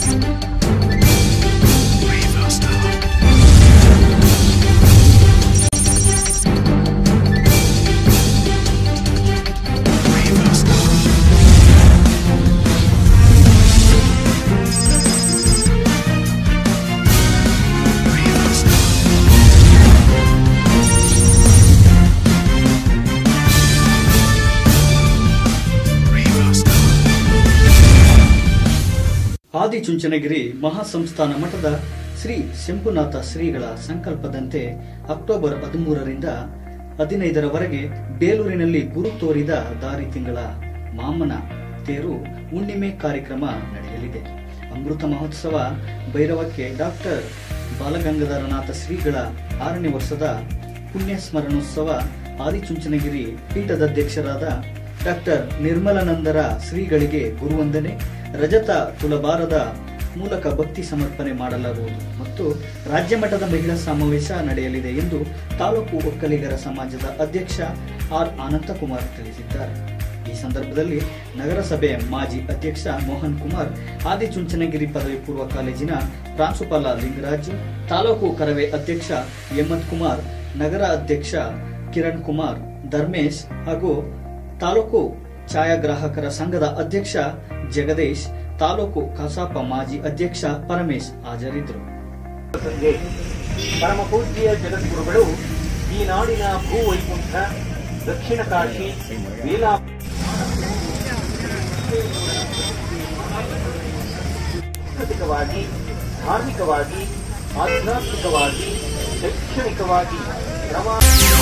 ಆದಿಚುಂಚನಗಿರಿ ಮಹಾಸಂಸ್ಥಾನ ಮಠದ ಶ್ರೀ ಶಂಭುನಾಥ ಶ್ರೀಗಳ ಸಂಕಲ್ಪದಂತೆ ಅಕ್ಟೋಬರ್ ಹದಿಮೂರರಿಂದ ಹದಿನೈದರವರೆಗೆ ಬೇಲೂರಿನಲ್ಲಿ ಗುರು ತೋರಿದ ದಾರಿ ತಿಂಗಳ ಮಾಮನ ತೇರು ಹುಣ್ಣಿಮೆ ಕಾರ್ಯಕ್ರಮ ನಡೆಯಲಿದೆ ಅಮೃತ ಮಹೋತ್ಸವ ಭೈರವಕ್ಕೆ ಡಾಕ್ಟರ್ ಬಾಲಗಂಗಾಧರನಾಥ ಶ್ರೀಗಳ ಆರನೇ ವರ್ಷದ ಪುಣ್ಯ ಸ್ಮರಣೋತ್ಸವ ಆದಿಚುಂಚನಗಿರಿ ಪೀಠದಾಧ್ಯಕ್ಷರಾದ ಡಾಕ್ಟರ್ ನಿರ್ಮಲಾನಂದರ ಶ್ರೀಗಳಿಗೆ ಗುರುವಂದನೆ ರಜತ ತುಲಭಾರದ ಮೂಲಕ ಭಕ್ತಿ ಸಮರ್ಪಣೆ ಮಾಡಲಾಗುವುದು ಮತ್ತು ರಾಜ್ಯ ಮಟ್ಟದ ಮಹಿಳಾ ಸಮಾವೇಶ ನಡೆಯಲಿದೆ ಎಂದು ತಾಲೂಕು ಒಕ್ಕಲಿಗರ ಸಮಾಜದ ಅಧ್ಯಕ್ಷ ಆರ್ ಅನಂತಕುಮಾರ್ ತಿಳಿಸಿದ್ದಾರೆ ಈ ಸಂದರ್ಭದಲ್ಲಿ ನಗರಸಭೆ ಮಾಜಿ ಅಧ್ಯಕ್ಷ ಮೋಹನ್ ಕುಮಾರ್ ಆದಿಚುಂಚನಗಿರಿ ಪದವಿ ಪೂರ್ವ ಕಾಲೇಜಿನ ಪ್ರಾಂಶುಪಾಲ ಲಿಂಗರಾಜ್ ತಾಲೂಕು ಕರವೇ ಅಧ್ಯಕ್ಷ ಹೇಮಂತ್ ಕುಮಾರ್ ನಗರ ಅಧ್ಯಕ್ಷ ಕಿರಣ್ ಕುಮಾರ್ ಧರ್ಮೇಶ್ ಹಾಗೂ ತಾಲೂಕು ಛಾಯಾಗ್ರಾಹಕರ ಸಂಘದ ಅಧ್ಯಕ್ಷ ಜಗದೀಶ್ ತಾಲೂಕು ಕಸಾಪ ಮಾಜಿ ಅಧ್ಯಕ್ಷ ಪರಮೇಶ್ ಹಾಜರಿದ್ದರು ಸಂಘೆ ಪರಮ ಪೂಜ್ಯ ಜಗದ್ಗುರುಗಳು ಈ ನಾಡಿನ ಭೂ ವೈಕುಂಠ ದಕ್ಷಿಣ ಕಾಶಿ ವೇಲಾ ಸಾಂಸ್ಕೃತಿಕವಾಗಿ ಧಾರ್ಮಿಕವಾಗಿ ಆಧ್ಯಾತ್ಮಿಕವಾಗಿ ಶೈಕ್ಷಣಿಕವಾಗಿ ಪ್ರವಾಸ